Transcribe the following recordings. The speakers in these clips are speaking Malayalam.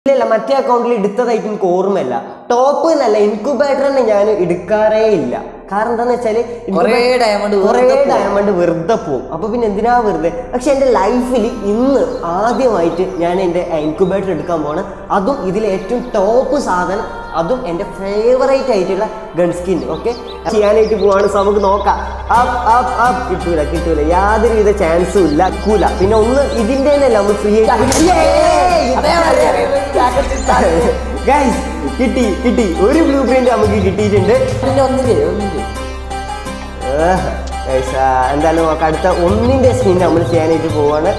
ഇല്ല മറ്റേ അക്കൗണ്ടിൽ എടുത്തതായിട്ട് എനിക്ക് ഓർമ്മയില്ല ടോപ്പ് എന്നല്ല ഇൻക്യുബേറ്റർ തന്നെ ഞാൻ എടുക്കാറേ ഇല്ല കാരണം എന്താന്ന് വെച്ചാല് കുറേ diamond കുറേ വെറുതെ പോവും. ഡയമണ്ട് വെറുതെ പോകും അപ്പൊ പിന്നെ എന്തിനാ വെറുതെ പക്ഷെ എൻ്റെ ലൈഫിൽ ഇന്ന് ആദ്യമായിട്ട് ഞാൻ എൻ്റെ ഇൻക്യുബേറ്റർ എടുക്കാൻ പോണ് അതും ഇതിലെ ഏറ്റവും ടോപ്പ് സാധനം അതും എൻ്റെ ഫേവറേറ്റ് ആയിട്ടുള്ള ഗൺ സ്കിൻ ഓക്കെ ചെയ്യാനായിട്ട് പോവാണ് സോ നമുക്ക് നോക്കാം അപ്പ് അപ്പ് അപ്പ് കിട്ടൂല കിട്ടൂല യാതൊരുവിധ ചാൻസും ഇല്ല കൂല പിന്നെ ഒന്ന് ഇതിൻ്റെ തന്നെ നമ്മൾ ഫ്രീ ആയിട്ട് ഗൈസ് കിട്ടി കിട്ടി ഒരു ബ്ലൂ പ്രിന്റ് നമുക്ക് കിട്ടിയിട്ടുണ്ട് പിന്നെ ഒന്നില്ലേ ഒന്നില്ലേ ഏഹ്, guys, ആ, എന്തായാലും നോക്കാം അടുത്ത ഒന്നിന്റെ സ്പിൻ നമ്മൾ ചെയ്യാനായിട്ട് പോവാണ്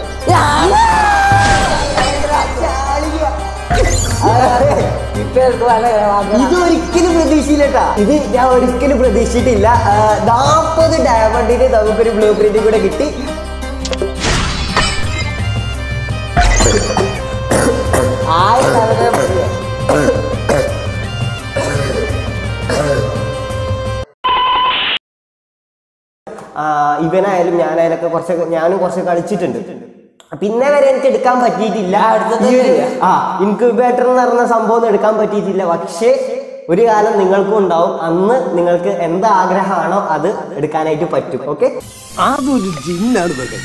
ഇപ്പൊ എനിക്ക് വളരെ ആഗ്രഹം. ഇത് ഒരിക്കലും പ്രതീക്ഷയില്ലട്ടാ ഇത് ഞാൻ ഒരിക്കലും പ്രതീക്ഷിച്ചിട്ടില്ല നാൽപ്പത് ഡയമണ്ടിന് നമുക്കൊരു ബ്ലൂ പ്രിന്റ് കൂടെ കിട്ടി ആയിരം വളരെ മതിയോ? ആ, ഇവനായാലും ഞാനായാലും ഒക്കെ കുറച്ചൊക്കെ ഞാനും കുറച്ച് കളിച്ചിട്ടുണ്ട് പിന്നെ വരെ എനിക്ക് എടുക്കാൻ പറ്റിയിട്ടില്ല ഞാൻ എടുത്തതേ ഈ ഒരു- ഇല്ല. ആ ഇൻക്യുബേറ്റർ എന്ന് പറഞ്ഞ സംഭവം ഒന്നും എടുക്കാൻ പറ്റിയിട്ടില്ല പക്ഷേ ഒരു കാലം നിങ്ങൾക്കും ഉണ്ടാവും അന്ന് നിങ്ങൾക്ക് എന്ത് ആഗ്രഹമാണോ അത് എടുക്കാനായിട്ട് പറ്റും ഓക്കെ അതൊരു ജിന്നാണ് മകൻ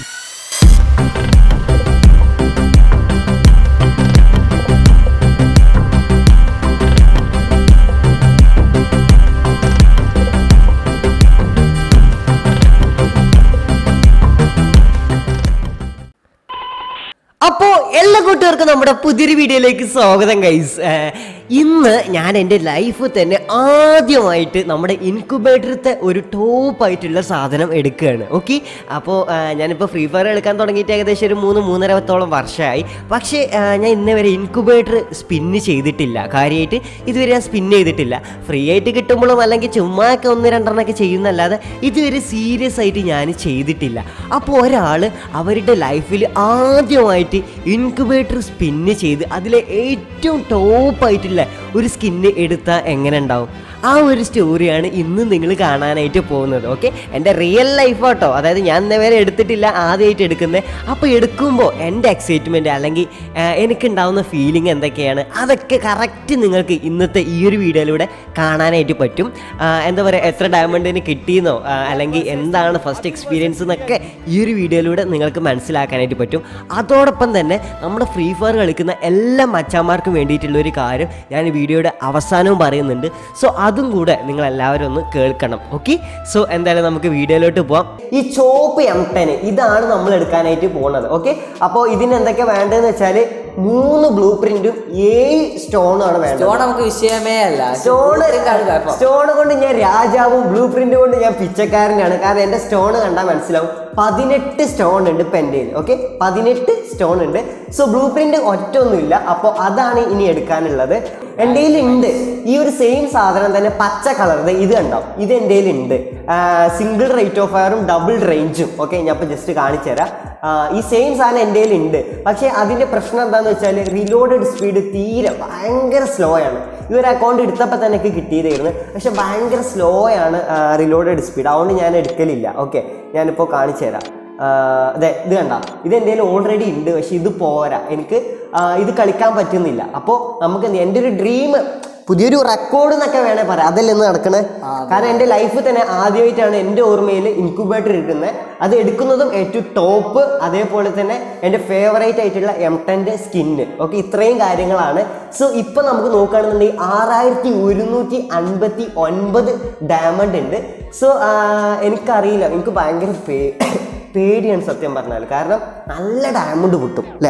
അപ്പോൾ എല്ലാ കൂട്ടുകാർക്കും നമ്മുടെ പുതിയൊരു വീഡിയോയിലേക്ക് സ്വാഗതം ഗൈസ് ഇന്ന് ഞാൻ എൻ്റെ ലൈഫ് തന്നെ ആദ്യമായിട്ട് നമ്മുടെ ഇൻക്യുബേറ്ററത്തെ ഒരു ടോപ്പ് ആയിട്ടുള്ള സാധനം എടുക്കുകയാണ് ഓക്കെ അപ്പോൾ ഞാനിപ്പോൾ ഫ്രീ ഫയർ എടുക്കാൻ തുടങ്ങിയിട്ട് ഏകദേശം ഒരു മൂന്ന് മൂന്നരത്തോളം വർഷമായി പക്ഷേ ആ, ഞാൻ ഇന്നേ വരെ ഇൻക്യുബേറ്റർ സ്പിന്ന് ചെയ്തിട്ടില്ല കാര്യമായിട്ട് ഇതുവരെ ഞാൻ സ്പിൻ ചെയ്തിട്ടില്ല ഫ്രീ ആയിട്ട് കിട്ടുമ്പോഴും അല്ലെങ്കിൽ ചുമ്മാ ഒക്കെ ഒന്ന് രണ്ടെണ്ണമൊക്കെ ചെയ്യുന്നല്ലാതെ ഇതുവരെ സീരിയസ് ആയിട്ട് ഞാൻ ചെയ്തിട്ടില്ല അപ്പോൾ ഒരാൾ അവരുടെ ലൈഫിൽ ആദ്യമായിട്ട് ഇൻക്യുബേറ്റർ സ്പിന്ന് ചെയ്ത് അതിലെ ഏറ്റവും ടോപ്പായിട്ടുള്ള ഒരു സ്കിന്ന് എടുത്താൽ എങ്ങനെ ഉണ്ടാവും ആ ഒരു സ്റ്റോറിയാണ് ഇന്ന് നിങ്ങൾ കാണാനായിട്ട് പോകുന്നത് ഓക്കെ എൻ്റെ റിയൽ ലൈഫ് ആട്ടോ അതായത് ഞാൻ ഇന്നേ വരെ എടുത്തിട്ടില്ല ആദ്യമായിട്ട് എടുക്കുന്നത് അപ്പോൾ എടുക്കുമ്പോൾ എൻ്റെ എക്സൈറ്റ്മെൻറ്റ് അല്ലെങ്കിൽ ആ, എനിക്കുണ്ടാവുന്ന ഫീലിംഗ് എന്തൊക്കെയാണ് അതൊക്കെ കറക്റ്റ് നിങ്ങൾക്ക് ഇന്നത്തെ ഈ ഒരു വീഡിയോയിലൂടെ കാണാനായിട്ട് പറ്റും ആ, എന്താ പറയുക എത്ര ഡയമണ്ടിന് കിട്ടിയെന്നോ ആ, അല്ലെങ്കിൽ എന്താണ് ഫസ്റ്റ് എക്സ്പീരിയൻസ് എന്നൊക്കെ ഈ ഒരു വീഡിയോയിലൂടെ നിങ്ങൾക്ക് മനസ്സിലാക്കാനായിട്ട് പറ്റും അതോടൊപ്പം തന്നെ നമ്മുടെ ഫ്രീ ഫയർ കളിക്കുന്ന എല്ലാ മച്ചാന്മാർക്കും വേണ്ടിയിട്ടുള്ള ഒരു കാര്യം ഞാൻ ഈ വീഡിയോയുടെ അവസാനവും പറയുന്നുണ്ട് സോ അതും കൂടെ നിങ്ങൾ എല്ലാവരും ഒന്ന് കേൾക്കണം ഓക്കെ സോ എന്തായാലും നമുക്ക് വീഡിയോയിലോട്ട് പോവാം ഈ ചോപ്പ് എം ടെൻ ഇതാണ് നമ്മൾ എടുക്കാനായിട്ട് പോകുന്നത് ഓക്കെ അപ്പോൾ ഇതിന് എന്തൊക്കെ വേണ്ടതെന്ന് വെച്ചാൽ മൂന്ന് ബ്ലൂ പ്രിന്റും ഏഴ് സ്റ്റോണും ആണ് വേണ്ടത് സ്റ്റോൺ നമുക്ക് വിഷയമേ അല്ല സ്റ്റോണ് സ്റ്റോൺ കുഴപ്പം സ്റ്റോണ് കൊണ്ട് ഞാൻ രാജാവും ബ്ലൂ പ്രിന്റ് കൊണ്ട് ഞാൻ പിച്ചക്കാരനാണ് കാരണം എൻ്റെ സ്റ്റോണ് കണ്ടാൽ മനസ്സിലാവും പതിനെട്ട് സ്റ്റോൺ ഉണ്ട് ഇപ്പം എൻ്റെ ഓക്കെ പതിനെട്ട് സ്റ്റോൺ ഉണ്ട് സോ ബ്ലൂ പ്രിന്റ് ഒറ്റ ഒന്നുമില്ല അപ്പോൾ അതാണ് ഇനി എടുക്കാനുള്ളത് എൻ്റെ ഉണ്ട് ഈ ഒരു സെയിം സാധനം തന്നെ പച്ച കളർ ഇത് കണ്ടാവും ഇത് എൻ്റെ ഉണ്ട് സിംഗിൾ റേറ്റ് ഓഫ് ഫയറും ഡബിൾ റേഞ്ചും ഓക്കെ ഞാൻ ഇപ്പോൾ ജസ്റ്റ് കാണിച്ചു തരാം ആ, ഈ സെയിം സാധനം എൻ്റെ ഉണ്ട് പക്ഷേ അതിൻ്റെ പ്രശ്നം എന്താണെന്ന് വെച്ചാൽ റിലോഡഡ് സ്പീഡ് തീരെ ഭയങ്കര സ്ലോ ആണ് ഈ ഒരു അക്കൗണ്ട് എടുത്തപ്പോൾ തന്നെ എനിക്ക് കിട്ടിയതായിരുന്നു പക്ഷെ ഭയങ്കര സ്ലോ ആണ് റിലോഡഡ് സ്പീഡ് അതുകൊണ്ട് ഞാൻ എടുക്കലില്ല ഓക്കെ ഞാനിപ്പോൾ കാണിച്ചു തരാം ആ, അതെ ഇത് കണ്ട ഇത് എൻ്റെ ഓൾറെഡി ഉണ്ട് പക്ഷെ ഇത് പോരാ എനിക്ക് ആ, ഇത് കളിക്കാൻ പറ്റുന്നില്ല അപ്പോൾ നമുക്ക് എന്ത് ചെയ്യാം? എൻ്റെ ഒരു ഡ്രീം പുതിയൊരു റെക്കോർഡ് എന്നൊക്കെ വേണേ പറയാം അതല്ലേ ഇന്ന് നടക്കണേ കാരണം എൻ്റെ ലൈഫിൽ തന്നെ ആദ്യമായിട്ടാണ് എൻ്റെ ഓർമ്മയിൽ ഇൻക്യുബേറ്റർ എടുക്കുന്നത് അത് എടുക്കുന്നതും ഏറ്റവും ടോപ്പ് അതേപോലെ തന്നെ എൻ്റെ ഫേവറേറ്റ് ആയിട്ടുള്ള എം ടെൻ്റെ സ്കിന്ന് ഓക്കെ ഇത്രയും കാര്യങ്ങളാണ് സോ ഇപ്പം നമുക്ക് നോക്കുകയാണെന്നുണ്ടെങ്കിൽ ആറായിരത്തി ഒരുന്നൂറ്റി അൻപത്തി ഒൻപത് ഡയമണ്ട് ഉണ്ട് സോ എനിക്കറിയില്ല എനിക്ക് ഭയങ്കര പേ പേടിയാണ് സത്യം പറഞ്ഞാൽ കാരണം നല്ല ഡയമണ്ട് കിട്ടും അല്ലേ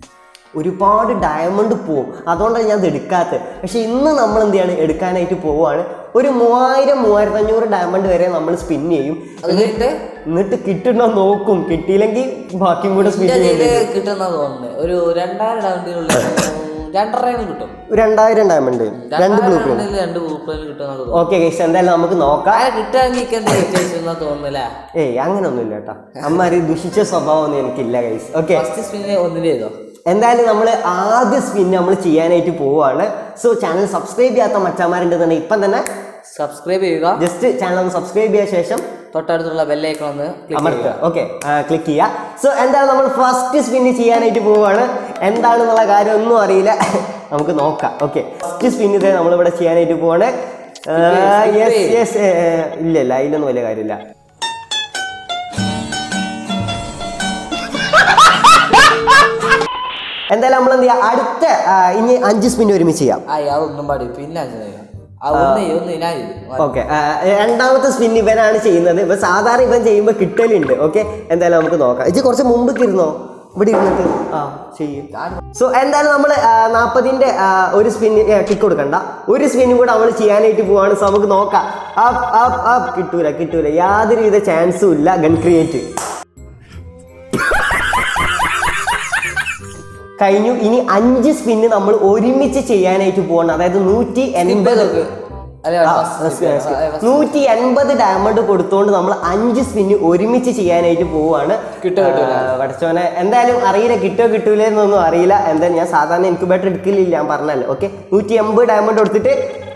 ഒരുപാട് ഡയമണ്ട് പോവും അതുകൊണ്ടാണ് ഞാൻ അത് എടുക്കാത്തത് പക്ഷെ ഇന്ന് നമ്മൾ എന്ത് ചെയ്യാണ് എടുക്കാനായിട്ട് പോവുകയാണ് ഒരു മൂവായിരം മൂവായിരത്തി അഞ്ഞൂറ് ഡയമണ്ട് വരെ നമ്മൾ സ്പിൻ ചെയ്യും അത് കഴിഞ്ഞിട്ട് എന്നിട്ട് കിട്ടണോ നോക്കും കിട്ടിയില്ലെങ്കിൽ ബാക്കിയും കൂടെ സ്പിൻ എന്റെ ചെയ്യും കയ്യില് കിട്ടുന്ന തോന്നുന്നു ഒരു രണ്ടായിരം ഡൗണ്ടിനുള്ളിൽ രണ്ടരയാണ് കിട്ടും രണ്ടായിരം ഡയമണ്ട് രണ്ട് ബ്ലൂ പ്രിന്റ് ഡൗണ്ടിൽ രണ്ട് ഗ്രൂപ്പുകളിൽ കിട്ടുന്ന തോന്നുന്നു ഓക്കെ ഗൈസ് എന്തായാലും നമുക്ക് നോക്കാം ആരെ കിട്ടുകയാണെങ്കിൽ എന്താ ജയിച്ചെന്നാ തോന്നുന്നില്ല ഏയ് അങ്ങനൊന്നുമില്ല കേട്ടോ അമ്മാര് ദുഷിച്ച സ്വഭാവമൊന്നും എനിക്കില്ല ഗൈസ് ഓക്കെ ഫസ്റ്റ് സ്പിന്നെ ഒന്നിന് ചെയ്തോ എന്തായാലും നമ്മൾ ആദ്യ സ്പിൻ നമ്മൾ ചെയ്യാനായിട്ട് പോവുകയാണ് സോ ചാനൽ സബ്സ്ക്രൈബ് ചെയ്യാത്ത മച്ചാന്മാരുണ്ടെന്നുണ്ടെങ്കിൽ ഇപ്പം തന്നെ സബ്സ്ക്രൈബ് ചെയ്യുക ജസ്റ്റ് ചാനൽ ഒന്ന് സബ്സ്ക്രൈബ് ചെയ്ത ശേഷം തൊട്ടടുത്തുള്ള ബെല്ലൈക്കൺ ഒന്ന് click അമർത്തുക ചെയ്യുക. ഓക്കെ ക്ലിക്ക് ചെയ്യുക സോ എന്താണ് നമ്മൾ ഫസ്റ്റ് സ്പിന്ന് ചെയ്യാനായിട്ട് പോവുകയാണ് എന്താണെന്നുള്ള കാര്യം ഒന്നും അറിയില്ല നമുക്ക് നോക്കാം ഓക്കെ ഫസ്റ്റ് സ്പിൻ ഇത് നമ്മളിവിടെ ചെയ്യാനായിട്ട് പോവാണ് skip യെസ് ചെയ്യ്. യെസ് ഇല്ല ഇല്ല അതിലൊന്നും വലിയ കാര്യമില്ല എന്തായാലും നമ്മൾ എന്ത് ചെയ്യാം അടുത്ത ആ, ഇനി അഞ്ച് സ്പിൻ ഒരുമിച്ച് ചെയ്യാം ആ അതൊന്നും പാടി പിന്നെ അഞ്ച് നേരം. ആ ഒന്ന് ഒന്ന് ഞാൻ ഇത്. ഓക്കെ രണ്ടാമത്തെ സ്പിൻ ഇവനാണ് ചെയ്യുന്നത് ഇപ്പൊ സാധാരണ ഇവൻ ചെയ്യുമ്പോൾ കിട്ടലുണ്ട് ഓക്കെ എന്തായാലും നമുക്ക് നോക്കാം ഇത് കുറച്ച് മുമ്പ് ഇരുന്നോ ഇവിടെ ഇരുന്നിട്ട് ആ ചെയ്യും സോ എന്തായാലും നമ്മൾ നാൽപ്പതിൻ്റെ ഒരു സ്പിന്ന് കിക്ക് കൊടുക്കണ്ട ഒരു സ്പിന്നും കൂടെ നമ്മൾ ചെയ്യാനായിട്ട് പോവാണ് സോ നമുക്ക് നോക്കാം അപ്പ് അപ്പ് അപ്പ് കിട്ടൂല കിട്ടൂല യാതൊരുവിധ ചാൻസും ഇല്ല ഗൺ ക്രിയേറ്റ് കഴിഞ്ഞു ഇനി അഞ്ച് സ്പിന്ന് നമ്മൾ ഒരുമിച്ച് ചെയ്യാനായിട്ട് പോവാണ് അതായത് നൂറ്റി എൺപത് നോക്ക്. അല്ലേ, ആ, first first, skip first. ചെയ്യാം. ആ, first. നൂറ്റി എൺപത് ഡയമണ്ട് കൊടുത്തുകൊണ്ട് നമ്മൾ അഞ്ച് സ്പിന്ന് ഒരുമിച്ച് ചെയ്യാനായിട്ട് പോവാണ് കിട്ടോ കിട്ടൂല? ആ, പഠിച്ചോനെ എന്തായാലും അറിയില്ല കിട്ടോ കിട്ടൂല എന്നൊന്നും അറിയില്ല എന്തായാലും ഞാൻ സാധാരണ ഇൻക്യുബേറ്റർ എടുക്കലില്ല ഞാൻ പറഞ്ഞല്ലോ ഓക്കെ നൂറ്റി എൺപത് ഡയമണ്ട് കൊടുത്തിട്ട്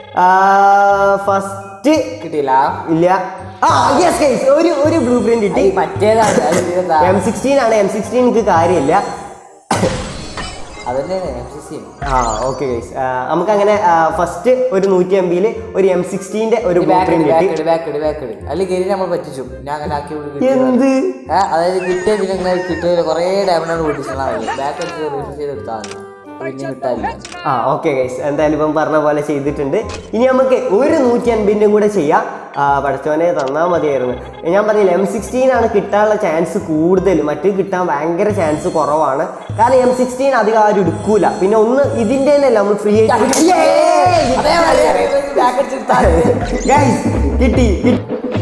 ഫസ്റ്റ് കിട്ടിയില്ല ഇല്ല ആ യെസ് ഗൈസ് ഒരു ഒരു ബ്ലൂ പ്രിന്റ് കിട്ടി ഈ മറ്റേതാണ് അത് ഇരുപതാ. എം സിക്സ്റ്റീൻ ആണ് എം സിക്സ്റ്റീൻ എനിക്ക് കാര്യമില്ല അതന്നെയാണ് MCC. ആ ഓക്കെ ഗൈസ് നമുക്ക് അങ്ങനെ ഫസ്റ്റ് ഒരു നൂറ്റി എംബിയിൽ ഒരു എം സിക്സ്റ്റീൻ്റെ ഒരു ഈ ബ്ലൂ back പ്രിന്റ് ഇട്, back കിട്ടി ഇട്, back ഇട്, back ഇട്. അല്ലെങ്കിൽ ഗിരി നമ്മൾ പറ്റിച്ചു ഞാൻ അങ്ങനെ ആക്കി വിട്ട് കിട്ടിയതാണ്. എന്ത് ഏ, അതായത് കിട്ടിയ പിന്നെ ഇങ്ങനെ കിട്ടിയ കുറേ ഡയമണ്ടാണ് പൊട്ടിച്ചാൽ മതി ബാക്ക് അടിച്ച് റിഫ്രഷ് ചെയ്തെടുത്താൽ മതി പിന്നെ കിട്ടാനില്ല ആ ഓക്കെ ഗൈസ് എന്തായാലും ഇപ്പം പറഞ്ഞ പോലെ ചെയ്തിട്ടുണ്ട് ഇനി നമുക്ക് ഒരു നൂറ്റി അൻപതിൻ്റെ കൂടെ ചെയ്യാം ആ, പഠിച്ചവനെ തന്നാൽ മതിയായിരുന്നു ഞാൻ പറഞ്ഞില്ല എം സിക്സ്റ്റീൻ ആണ് കിട്ടാനുള്ള ചാൻസ് കൂടുതൽ മറ്റു കിട്ടാൻ ഭയങ്കര ചാൻസ് കുറവാണ് കാരണം എം സിക്സ്റ്റീൻ അധികം ആരും എടുക്കൂല പിന്നെ ഒന്ന് ഇതിൻ്റെ തന്നെ നമ്മൾ ഫ്രീ ആയിട്ട് അതേ മതി, back അടിച്ചെടുത്താൽ മതി. ഗൈസ് കിട്ടി കിട്ടി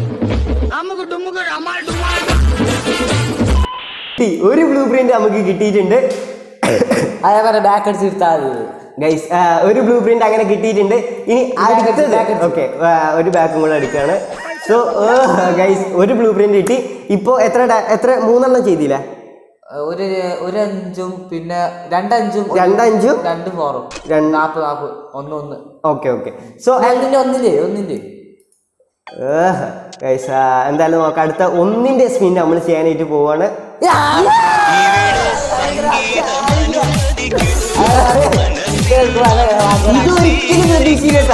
കിട്ടി ഒരു ബ്ലൂ പ്രിന്റ് നമുക്ക് കിട്ടിയിട്ടുണ്ട് അതേപോലെ ബാക്ക് അടിച്ചെടുത്താൽ മതി ഗൈസ് ഒരു ബ്ലൂ പ്രിന്റ് അങ്ങനെ കിട്ടിയിട്ടുണ്ട് ഇനി അടുത്തത് back അടിച്ച്. ഓക്കെ ഒരു ബാക്കും കൂടെ എടുക്കുകയാണ് സോ ഗൈസ് ഒരു ബ്ലൂ പ്രിന്റ് കിട്ടി ഇപ്പോൾ എത്ര ഡ- എത്ര മൂന്നെണ്ണം ചെയ്തില്ലേ ഒരു ഒരു അഞ്ചും പിന്നെ രണ്ടഞ്ചും ഒരു- രണ്ടഞ്ചും? രണ്ട് ഫോറും രണ്ട് നാപ്പത് നാപ്പത് ഒന്ന് ഒന്ന് ഓക്കെ ഓക്കെ സോ ഒന്നിന്റെ ഒന്നിന്റെ ഒന്നിന്റെ ഗൈസ് എന്തായാലും നോക്കാം അടുത്ത ഒന്നിന്റെ സ്പിൻ നമ്മൾ ചെയ്യാനായിട്ട് പോവാണ് ഇതൊരിക്കലും പ്രതീക്ഷിക്കട്ടാ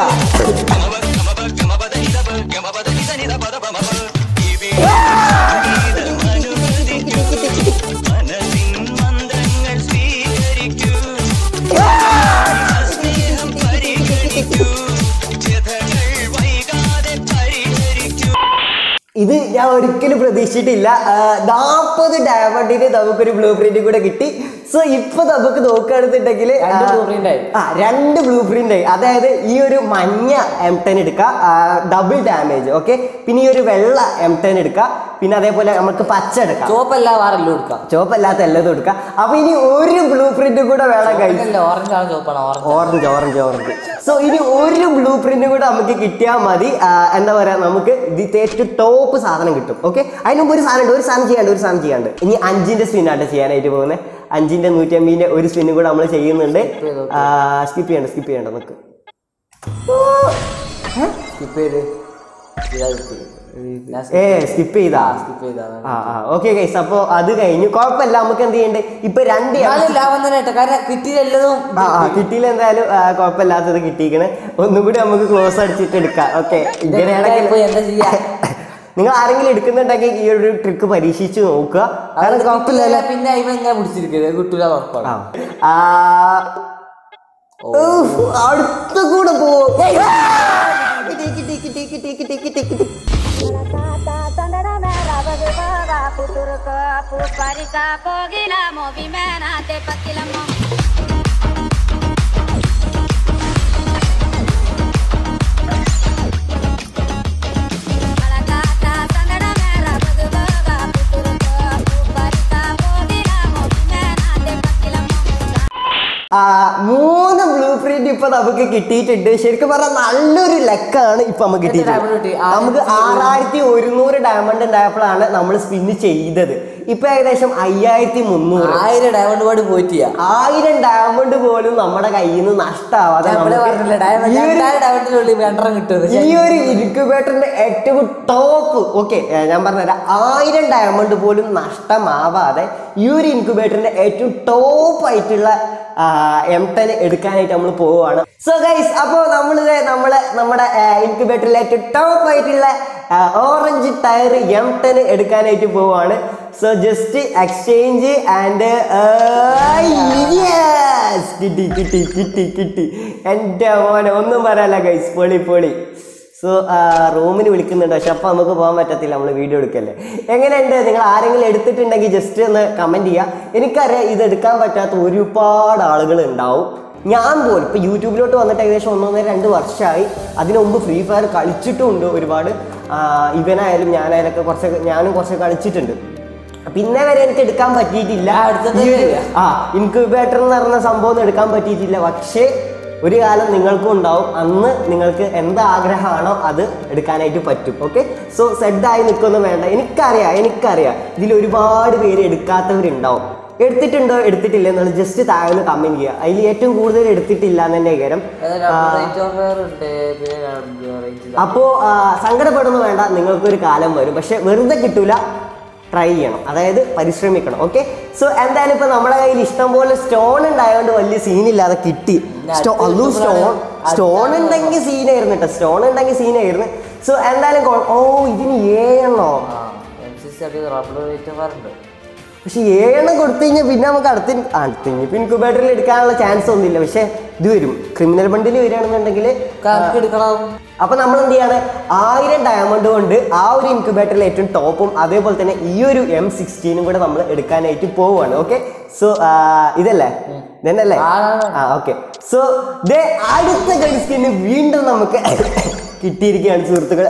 ഇത് ഞാൻ ഒരിക്കലും പ്രതീക്ഷിച്ചിട്ടില്ല നാൽപ്പത് ഡയമണ്ടിന് നമുക്കൊരു ബ്ലൂ പ്രിന്റ് കൂടെ കിട്ടി സോ ഇപ്പൊ നമുക്ക് നോക്കുകയാണെന്നുണ്ടെങ്കിൽ രണ്ട് blueprint ആയി. ആ രണ്ട് ബ്ലൂ പ്രിന്റ് ആയി അതായത് ഈ ഒരു മഞ്ഞ എം ടെൻ എടുക്കുക ഡബിൾ ഡാമേജ് ഓക്കെ പിന്നെ ഈ ഒരു വെള്ള എം ടെൻ എടുക്കുക പിന്നെ അതേപോലെ നമുക്ക് പച്ച എടുക്കാം ചോപ്പല്ല വാറല്ലോ എടുക്കാം ചുവപ്പല്ലാത്ത എല്ലാതും എടുക്കാം അപ്പൊ ഇനി ഒരു ബ്ലൂ പ്രിന്റ് കൂടെ വേണം കഴിച്ചു ഓറഞ്ച് ആണ് ചോപ്പാണ് orange orange orange orange so ഇനി ഒരു ബ്ലൂ പ്രിന്റ് കൂടെ നമുക്ക് കിട്ടിയാൽ മതി ആ, എന്താ പറയാ നമുക്ക് ഇത് ഏറ്റവും ടോപ്പ് സാധനം കിട്ടും ഓക്കെ അതിന് മുമ്പ് ഒരു സാധനം ഉണ്ട് ഒരു സാധനം ചെയ്യാണ്ട് ഒരു സാധനം ചെയ്യാണ്ട് ഇനി അഞ്ചിന്റെ സ്പിൻ ആയിട്ട് ചെയ്യാനായിട്ട് പോകുന്നത് അഞ്ചിന്റെ നൂറ്റി അമ്പതിന്റെ ഒരു സ്പിന്നും കൂടെ നമ്മൾ ചെയ്യുന്നുണ്ട് സ്കിപ്പ് ചെയ്യണ്ട സ്കിപ്പ് ചെയ്യണ്ട നമുക്ക് സ്കിപ്പ് ചെയ്ത് ഇതാ കിട്ടി. ഞാൻ ഏ സ്കിപ്പ് ചെയ്താ സ്കിപ്പ് ചെയ്താണ് ആ ആ ഓക്കെ ഗൈസ് അപ്പോൾ അത് കഴിഞ്ഞു കുഴപ്പമില്ല നമുക്ക് എന്ത് ചെയ്യണ്ടേ ഇപ്പൊ രണ്ട് എന്നാലും ലാഭം തന്നെ കേട്ടോ കാരണം കിട്ടിയതെല്ലതും ആ ആ കിട്ടിയില്ല എന്തായാലും ആ, കുഴപ്പമില്ലാത്തത് കിട്ടിയിരിക്കണ് ഒന്നും കൂടി നമുക്ക് ക്ലോസ് അടിച്ചിട്ട് എടുക്കാം ഓക്കെ ഇങ്ങനെയാണെങ്കിൽ ഇപ്പൊ എന്താ ചെയ്യാ നിങ്ങൾ ആരെങ്കിലും എടുക്കുന്നുണ്ടെങ്കിൽ ഈ ഒരു ട്രിക്ക് പരീക്ഷിച്ച് നോക്കുക കാരണം കുഴപ്പമില്ലല്ലോ പിന്നെ ഇവ ഇങ്ങനെ പിടിച്ചിരിക്കരുത് കിട്ടൂല ഉറപ്പാണ് ആ, ആ, ഊഫ്, അടുത്ത കൂടെ പോവും Puparika pogila movimena te pakilamo. Malakata sandara mera bhagavaga puturka puparika pogila movimena te pakilamo. ആ, മൂന്ന് ബ്ലൂ പ്രിന്റ് ഡയമണ്ട് ഇപ്പൊ നമുക്ക് കിട്ടിയിട്ടുണ്ട് ശരിക്കും പറഞ്ഞാൽ നല്ലൊരു ലക്കാണ് ഇപ്പൊ നമുക്ക് എത്ര diamond കിട്ടിയിട്ടുണ്ട് കിട്ടി? നമുക്ക് ആറായിരത്തി ഒരുന്നൂറ് ഡയമണ്ട് ഉണ്ടായപ്പോഴാണ് നമ്മൾ സ്പിന്ന് ചെയ്തത് ഇപ്പൊ ഏകദേശം അയ്യായിരത്തി മുന്നൂറ് ആയിരം ഡയമണ്ട് പാടി പോയിട്ടിയാ ആയിരം ഡയമണ്ട് പോലും നമ്മുടെ കയ്യിൽ നിന്ന് നഷ്ടമാവാതെ നമ്മള് നമുക്ക് പറഞ്ഞില്ലേ ഡയമണ്ട് ഈ ഒരു- രണ്ടായിരം ഡയമണ്ടിനുള്ളിൽ രണ്ടെണ്ണം കിട്ടും ഈ ഒരു ഇൻക്യുബേറ്ററിന്റെ ഏറ്റവും ടോപ്പ് ഓക്കെ ഞാൻ പറഞ്ഞുതരാം ആയിരം ഡയമണ്ട് പോലും നഷ്ടമാവാതെ ഈ ഒരു ഇൻക്യുബേറ്ററിന്റെ ഏറ്റവും ടോപ്പ് ആയിട്ടുള്ള എം ടെൻ എടുക്കാനായിട്ട് നമ്മൾ പോവുകയാണ് സോ ഗൈസ് അപ്പോൾ നമ്മൾ നമ്മളെ നമ്മുടെ ഇൻക്യുബേറ്ററിലെ ഏറ്റവും ടോപ്പ് ആയിട്ടുള്ള ഓറഞ്ച് ടയർ എം ടെൻ എടുക്കാനായിട്ട് പോവുകയാണ് സോ ജസ്റ്റ് എക്സ്ചേഞ്ച് ആൻഡ് കിട്ടി കിട്ടി കിട്ടി കിട്ടി എൻ്റെ മോനെ ഒന്നും പറയാല്ല ഗൈസ് പൊളി പൊളി സോ റൂമിന് വിളിക്കുന്നുണ്ട് പക്ഷെ അപ്പോൾ നമുക്ക് പോകാൻ പറ്റത്തില്ല നമ്മൾ വീഡിയോ എടുക്കല്ലേ എങ്ങനെയുണ്ട് നിങ്ങൾ ആരെങ്കിലും എടുത്തിട്ടുണ്ടെങ്കിൽ ജസ്റ്റ് ഒന്ന് കമൻറ്റ് ചെയ്യുക എനിക്കറിയാം ഇത് എടുക്കാൻ പറ്റാത്ത ഒരുപാട് ആളുകൾ ഉണ്ടാവും ഞാൻ പോലും ഇപ്പോൾ യൂട്യൂബിലോട്ട് വന്നിട്ട് ഏകദേശം ഒന്നൊന്നര രണ്ട് വർഷമായി അതിനു മുമ്പ് ഫ്രീ ഫയർ കളിച്ചിട്ടുമുണ്ട് ഒരുപാട് ആ, ഇവനായാലും ഞാനായാലും ഒക്കെ കുറച്ചൊക്കെ ഞാനും കുറച്ച് കളിച്ചിട്ടുണ്ട് പിന്നെ വരെ എനിക്ക് എടുക്കാൻ പറ്റിയിട്ടില്ല ഞാൻ എടുത്തതേ ഈ ഒരു- ഇല്ല. ആ ഇൻക്യുബേറ്റർ എന്ന് പറഞ്ഞ സംഭവം ഒന്നും എടുക്കാൻ പറ്റിയിട്ടില്ല പക്ഷേ ഒരു കാലം നിങ്ങൾക്കും ഉണ്ടാവും അന്ന് നിങ്ങൾക്ക് എന്ത് ആഗ്രഹമാണോ അത് എടുക്കാനായിട്ട് പറ്റും ഓക്കെ സോ സെഡായി നിൽക്കൊന്നും വേണ്ട എനിക്കറിയാം എനിക്കറിയാം ഇതിൽ ഒരുപാട് പേര് എടുക്കാത്തവരുണ്ടാവും എടുത്തിട്ടുണ്ടോ എടുത്തിട്ടില്ല എന്നുള്ളത് ജസ്റ്റ് താഴെ കമൻറ്റ് ചെയ്യുക അതിൽ ഏറ്റവും കൂടുതൽ എടുത്തിട്ടില്ല എന്നെ കാര്യം റേറ്റ് ഓഫ് ഫെയർ ഉണ്ട് പിന്നെ റേറ്റ് അപ്പോൾ സങ്കടപ്പെടുന്നു വേണ്ട നിങ്ങൾക്കൊരു കാലം വരും പക്ഷെ വെറുതെ കിട്ടൂല ട്രൈ ചെയ്യണം അതായത് പരിശ്രമിക്കണം ഓക്കെ സോ എന്തായാലും ഇപ്പൊ നമ്മുടെ കയ്യിൽ ഇഷ്ടം പോലെ സ്റ്റോൺ ഉണ്ടായതുകൊണ്ട് വലിയ സീനില്ലാതെ കിട്ടി സ്റ്റോ അതും സ്റ്റോൺ സ്റ്റോൺ ഉണ്ടെങ്കിൽ സീനായിരുന്നു കേട്ടോ സ്റ്റോൺ ഉണ്ടെങ്കിൽ സീനായിരുന്നു സോ എന്തായാലും കൊ- ഓ ഇതിന് ഏഴെണ്ണോ ആ എം സി സി അടി റബ്ബർ റേറ്റ് ഓഫ് ഫെയർ ഉണ്ട് പക്ഷെ ഏഴെണ്ണം കൊടുത്തു കഴിഞ്ഞാൽ പിന്നെ നമുക്ക് അടുത്ത അടുത്ത ഇനിയിപ്പോൾ ഇൻക്യുബേറ്ററിൽ എടുക്കാനുള്ള ചാൻസ് ഒന്നുമില്ല പക്ഷെ ഇത് വരും ക്രിമിനൽ ബണ്ടിൽ വരികയാണെന്നുണ്ടെങ്കിൽ കണക്ക് എടുക്കണം അപ്പൊ നമ്മൾ എന്ത് ചെയ്യാണ് ആയിരം ഡയമണ്ട് കൊണ്ട് ആ ഒരു ഇൻക്യുബേറ്ററിൽ ഏറ്റവും ടോപ്പും അതേപോലെ തന്നെ ഈ ഒരു എം സിക്സ്റ്റീനും കൂടെ നമ്മൾ എടുക്കാനായിട്ട് പോവുകയാണ് ഓക്കെ സോ ഇതല്ലേ ഇതന്നല്ലേ ആ, ആ, ആ ഓക്കെ സോ ദേ അടുത്ത ഗൺസ്കിന് വീണ്ടും നമുക്ക് കിട്ടിയിരിക്കുകയാണ് സുഹൃത്തുക്കളെ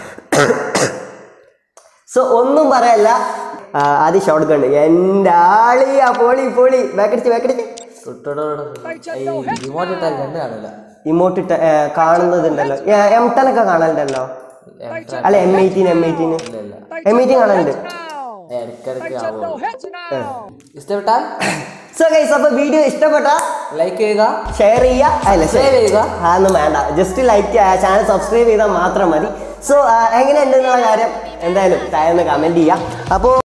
സോ ഒന്നും പറയല്ല ആ, ആദ്യം ഷോട്ട് ഗണ്ട് എൻ്റെ ആളിയാ പോളി പോളി ബാക്കടിച്ച് ബാക്കടിച്ച് ഇമോട്ട് ഇട്ടാൽ രണ്ട് കാണില്ല ഇമോട്ട് ഇട്ട ഏ, കാണുന്നതുണ്ടല്ലോ എം ടെൻ ഒക്കെ കാണലുണ്ടല്ലോ അല്ല M eighteen M eighteen M eighteen കാണലുണ്ട് ഇടയ്ക്കിടയ്ക്ക് ആവോ ഇഷ്ടപ്പെട്ടാൽ സോ ഗൈസ് അപ്പൊ വീഡിയോ ഇഷ്ടപ്പെട്ട ലൈക്ക് ചെയ്യുക ഷെയർ ചെയ്യുക അല്ല Subscribe ചെയ്യുക. അതൊന്നും വേണ്ട ജസ്റ്റ് ലൈക്ക് ചാനൽ സബ്സ്ക്രൈബ് ചെയ്താൽ മാത്രം മതി സോ എങ്ങനെയുണ്ട് എന്നുള്ള കാര്യം എന്തായാലും താഴെ കമന്റ് ചെയ്യാം അപ്പോൾ